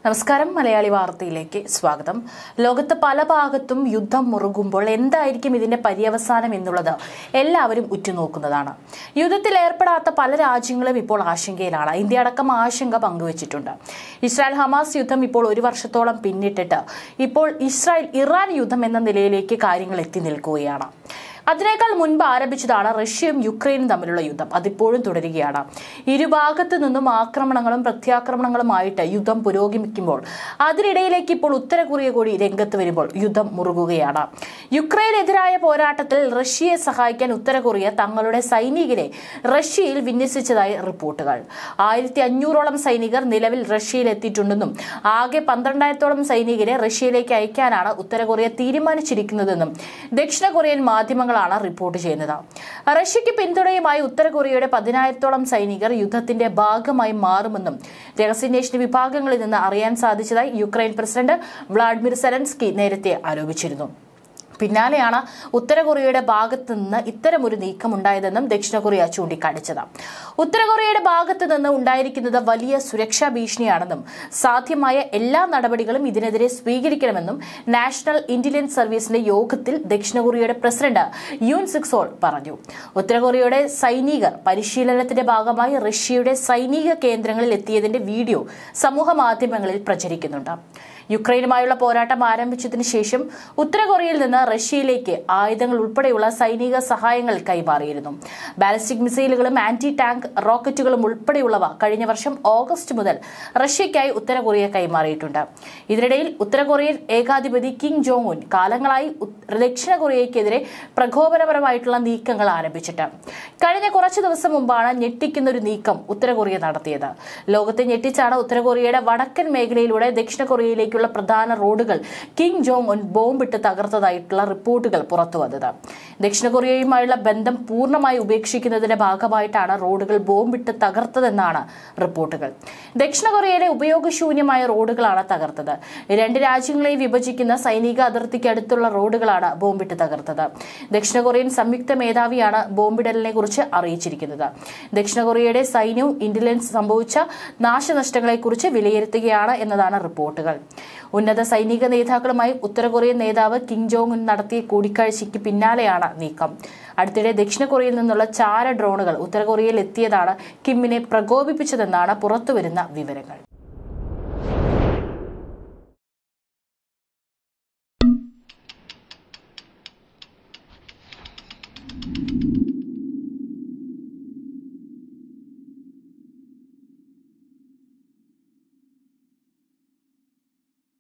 നമസ്കാരം മലയാളി വാർത്തയിലേക്ക് സ്വാഗതം ലോകത്ത് പല ഭാഗത്തും യുദ്ധം മുറുകുമ്പോൾ എന്തായിരിക്കും ഇതിന്റെ പര്യവസാനം എന്നുള്ളത് എല്ലാവരും ഉറ്റുനോക്കുന്നതാണ് യുദ്ധത്തിൽ ഏർപ്പെടാത്ത പല രാജ്യങ്ങളും ഇപ്പോൾ ആശങ്കയിലാണ് ഇന്ത്യ അടക്കം ആശങ്ക പങ്കുവച്ചിട്ടുണ്ട് ഇസ്രായേൽ ഹമാസ് യുദ്ധം ഇപ്പോൾ ഒരു വർഷത്തോളം പിന്നിട്ടിട്ട് ഇപ്പോൾ ഇസ്രായേൽ ഇറാൻ യുദ്ധം എന്ന നിലയിലേക്ക് കാര്യങ്ങൾ എത്തി നിൽക്കുകയാണ് അതിനേക്കാൾ മുൻപ് ആരംഭിച്ചതാണ് റഷ്യയും യുക്രൈനും തമ്മിലുള്ള യുദ്ധം അതിപ്പോഴും തുടരുകയാണ് ഇരുഭാഗത്തു നിന്നും ആക്രമണങ്ങളും പ്രത്യാക്രമണങ്ങളുമായിട്ട് യുദ്ധം പുരോഗമിക്കുമ്പോൾ അതിനിടയിലേക്ക് ഇപ്പോൾ ഉത്തര കൊറിയ കൂടി രംഗത്ത് വരുമ്പോൾ യുദ്ധം മുറുകുകയാണ് യുക്രൈനെതിരായ പോരാട്ടത്തിൽ റഷ്യയെ സഹായിക്കാൻ ഉത്തര കൊറിയ തങ്ങളുടെ സൈനികരെ റഷ്യയിൽ വിന്യസിച്ചതായി റിപ്പോർട്ടുകൾ ആയിരത്തി അഞ്ഞൂറോളം സൈനികർ നിലവിൽ റഷ്യയിൽ എത്തിയിട്ടുണ്ടെന്നും ആകെ പന്ത്രണ്ടായിരത്തോളം സൈനികരെ റഷ്യയിലേക്ക് അയക്കാനാണ് ഉത്തര കൊറിയ തീരുമാനിച്ചിരിക്കുന്നതെന്നും ദക്ഷിണ കൊറിയൻ മാധ്യമങ്ങളാണ് റിപ്പോർട്ട് ചെയ്യുന്നത് റഷ്യയ്ക്ക് പിന്തുണയുമായി ഉത്തര കൊറിയയുടെ പതിനായിരത്തോളം സൈനികർ യുദ്ധത്തിന്റെ ഭാഗമായി മാറുമെന്നും രഹസ്യാന്വേഷണ വിഭാഗങ്ങളിൽ നിന്ന് അറിയാൻ സാധിച്ചതായി യുക്രൈൻ പ്രസിഡന്റ് വ്ളാഡിമിർ സെലൻസ്കി നേരത്തെ ആരോപിച്ചിരുന്നു പിന്നാലെയാണ് ഉത്തര കൊറിയയുടെ ഭാഗത്തു നിന്ന് ഇത്തരമൊരു നീക്കം ഉണ്ടായതെന്നും ദക്ഷിണ കൊറിയ ചൂണ്ടിക്കാണിച്ചത് ഉത്തര കൊറിയയുടെ ഭാഗത്തു നിന്ന് ഉണ്ടായിരിക്കുന്നത് വലിയ സുരക്ഷാ ഭീഷണിയാണെന്നും സാധ്യമായ എല്ലാ നടപടികളും ഇതിനെതിരെ സ്വീകരിക്കണമെന്നും നാഷണൽ ഇന്റലിജൻസ് സർവീസിന്റെ യോഗത്തിൽ ദക്ഷിണ കൊറിയയുടെ പ്രസിഡന്റ് യൂൻ സിക്സോൾ പറഞ്ഞു ഉത്തര കൊറിയയുടെ സൈനികർ പരിശീലനത്തിന്റെ ഭാഗമായി റഷ്യയുടെ സൈനിക കേന്ദ്രങ്ങളിൽ എത്തിയതിന്റെ വീഡിയോ സമൂഹ മാധ്യമങ്ങളിൽ പ്രചരിക്കുന്നുണ്ട് യുക്രൈനുമായുള്ള പോരാട്ടം ആരംഭിച്ചതിനു ശേഷം ഉത്തര കൊറിയയിൽ നിന്ന് റഷ്യയിലേക്ക് ആയുധങ്ങൾ ഉൾപ്പെടെയുള്ള സൈനിക സഹായങ്ങൾ കൈമാറിയിരുന്നു ബാലിസ്റ്റിക് മിസൈലുകളും ആന്റി ടാങ്ക് റോക്കറ്റുകളും ഉൾപ്പെടെയുള്ളവ കഴിഞ്ഞ വർഷം ഓഗസ്റ്റ് മുതൽ റഷ്യയ്ക്കായി ഉത്തര കൊറിയ കൈമാറിയിട്ടുണ്ട് ഇതിനിടയിൽ ഉത്തര കൊറിയൻ ഏകാധിപതി കിം ജോങ് ഉൻ കാലങ്ങളായി ദക്ഷിണ കൊറിയയ്ക്കെതിരെ പ്രകോപനപരമായിട്ടുള്ള നീക്കങ്ങൾ ആരംഭിച്ചിട്ട് കഴിഞ്ഞ കുറച്ചു ദിവസം മുമ്പാണ് ഞെട്ടിക്കുന്ന ഒരു നീക്കം ഉത്തര കൊറിയ നടത്തിയത് ലോകത്തെ ഞെട്ടിച്ചാണ് ഉത്തര കൊറിയയുടെ വടക്കൻ മേഖലയിലൂടെ ദക്ഷിണ കൊറിയയിലേക്കുള്ള പ്രധാന റോഡുകൾ കിം ജോങ് ഉൻ ബോംബിട്ട് തകർത്തതായിട്ടുള്ള റിപ്പോർട്ടുകൾ പുറത്തുവന്നത് ദക്ഷിണ കൊറിയയുമായുള്ള ബന്ധം പൂർണ്ണമായി ഉപേക്ഷിക്കുന്നതിന്റെ ഭാഗമായിട്ടാണ് റോഡുകൾ ബോംബിട്ട് തകർത്തതെന്നാണ് റിപ്പോർട്ടുകൾ ദക്ഷിണ കൊറിയയിലെ ഉപയോഗശൂന്യമായ റോഡുകളാണ് തകർത്തത് രണ്ട് രാജ്യങ്ങളെ വിഭജിക്കുന്ന സൈനിക അതിർത്തിക്ക് അടുത്തുള്ള റോഡുകളാണ് ബോംബിട്ട് തകർത്തത് ദക്ഷിണ കൊറിയൻ സംയുക്ത മേധാവിയാണ് ബോംബിടലിനെ കുറിച്ച് അറിയിച്ചിരിക്കുന്നത് ദക്ഷിണ കൊറിയയുടെ സൈന്യവും ഇന്റലിജൻസ് സംഭവിച്ച നാശനഷ്ടങ്ങളെക്കുറിച്ച് വിലയിരുത്തുകയാണ് എന്നതാണ് റിപ്പോർട്ടുകൾ ഉന്നത സൈനിക നേതാക്കളുമായി ഉത്തര കൊറിയൻ നേതാവ് കിം ജോങ് ഉൻ നടത്തിയ കൂടിക്കാഴ്ചയ്ക്ക് പിന്നാലെയാണ് നീക്കം അടുത്തിടെ ദക്ഷിണ കൊറിയയിൽ നിന്നുള്ള ചാര ഡ്രോണുകൾ ഉത്തര കൊറിയയിൽ എത്തിയതാണ് കിമ്മിനെ പ്രകോപിപ്പിച്ചതെന്നാണ് പുറത്തുവരുന്ന വിവരങ്ങൾ